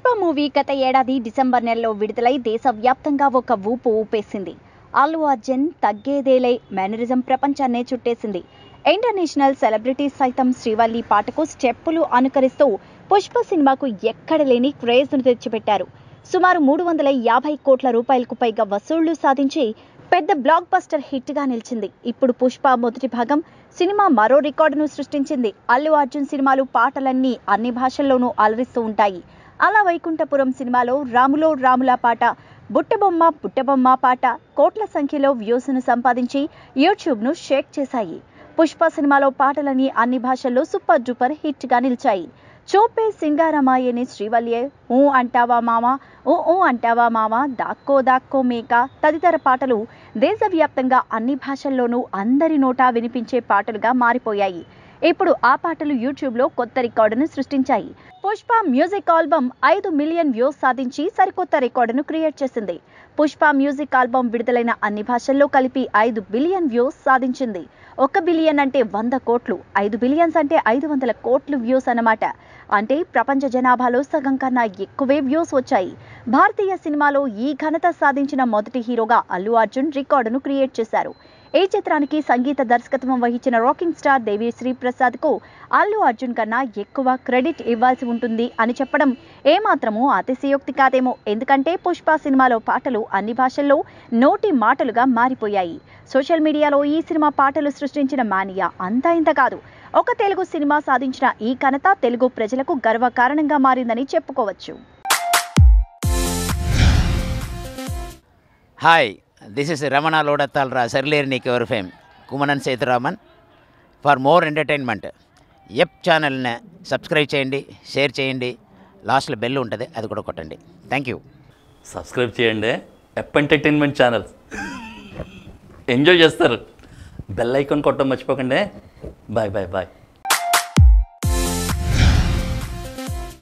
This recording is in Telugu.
మూవీ గత ఏడాది డిసెంబర్ నెలలో విడుదలై దేశవ్యాప్తంగా ఒక ఊపు ఊపేసింది అల్లు అర్జున్ తగ్గేదేలై మేనరిజం ప్రపంచాన్నే చుట్టేసింది ఇంటర్నేషనల్ సెలబ్రిటీస్ సైతం శ్రీవల్లి పాటకు స్టెప్పులు అనుకరిస్తూ పుష్ప సినిమాకు ఎక్కడ లేని క్రేజ్ను తెచ్చిపెట్టారు సుమారు మూడు వందల యాభై కోట్ల రూపాయలకు పైగా వసూళ్లు సాధించి పెద్ద బ్లాక్ బస్టర్ హిట్ గా నిలిచింది ఇప్పుడు పుష్ప మొదటి భాగం సినిమా మరో రికార్డును సృష్టించింది అల్లు అర్జున్ సినిమాలు పాటలన్నీ అన్ని భాషల్లోనూ అలరిస్తూ ఉంటాయి అలా వైకుంఠపురం సినిమాలో రాములో రాముల పాట బుట్టబొమ్మ బుట్టబొమ్మ పాట కోట్ల సంఖ్యలో వ్యూస్ను సంపాదించి యూట్యూబ్ను షేక్ చేశాయి పుష్ప సినిమాలో పాటలని అన్ని భాషల్లో సూపర్ డూపర్ హిట్ గా నిలిచాయి చూపే సింగారమాయని శ్రీవల్యే ఊ అంటావా మామ ఊ ఊ అంటావా మామ దాక్కో దాక్కో మేక తదితర పాటలు దేశవ్యాప్తంగా అన్ని భాషల్లోనూ అందరి నోటా వినిపించే పాటలుగా మారిపోయాయి ఇప్పుడు ఆ పాటలు యూట్యూబ్లో కొత్త రికార్డును సృష్టించాయి పుష్ప మ్యూజిక్ ఆల్బమ్ ఐదు మిలియన్ వ్యూస్ సాధించి సరికొత్త రికార్డును క్రియేట్ చేసింది పుష్ప మ్యూజిక్ ఆల్బమ్ విడుదలైన అన్ని భాషల్లో కలిపి ఐదు బిలియన్ వ్యూస్ సాధించింది ఒక బిలియన్ అంటే వంద కోట్లు ఐదు బిలియన్స్ అంటే ఐదు వందల కోట్లు వ్యూస్ అన్నమాట అంటే ప్రపంచ జనాభాలో సగం కన్నా ఎక్కువే వ్యూస్ వచ్చాయి భారతీయ సినిమాలో ఈ ఘనత సాధించిన మొదటి హీరోగా అల్లు అర్జున్ రికార్డును క్రియేట్ చేశారు ఈ చిత్రానికి సంగీత దర్శకత్వం వహించిన రాకింగ్ స్టార్ దేవిశ్రీ ప్రసాద్ కు అల్లు అర్జున్ కన్నా ఎక్కువ క్రెడిట్ ఇవ్వాల్సి ఉంటుంది అని చెప్పడం ఏమాత్రమూ అతిశయోక్తి కాదేమో ఎందుకంటే పుష్ప సినిమాలో పాటలు అన్ని భాషల్లో నోటి మాటలుగా మారిపోయాయి సోషల్ మీడియాలో ఈ సినిమా పాటలు సృష్టించిన మానియా అంతా ఇంత కాదు ఒక తెలుగు సినిమా సాధించిన ఈ ఘనత తెలుగు ప్రజలకు గర్వకారణంగా మారిందని చెప్పుకోవచ్చు హాయ్ దిస్ ఇస్ రమణ లోడత్తాల్రా Sarileru Neeku Evaru fame Kumanan Sethuraman for more entertainment ఎప్ ఛానల్ని సబ్స్క్రైబ్ చేయండి షేర్ చేయండి లాస్ట్లో బెల్ ఉంటుంది అది కూడా కొట్టండి థ్యాంక్ యూ సబ్స్క్రైబ్ చేయండి ఎప్ ఎంటర్టైన్మెంట్ ఛానల్ ఎంజాయ్ చేస్తారు బెల్ ఐకాన్ కొట్టడం మర్చిపోకండి బాయ్ బాయ్ బాయ్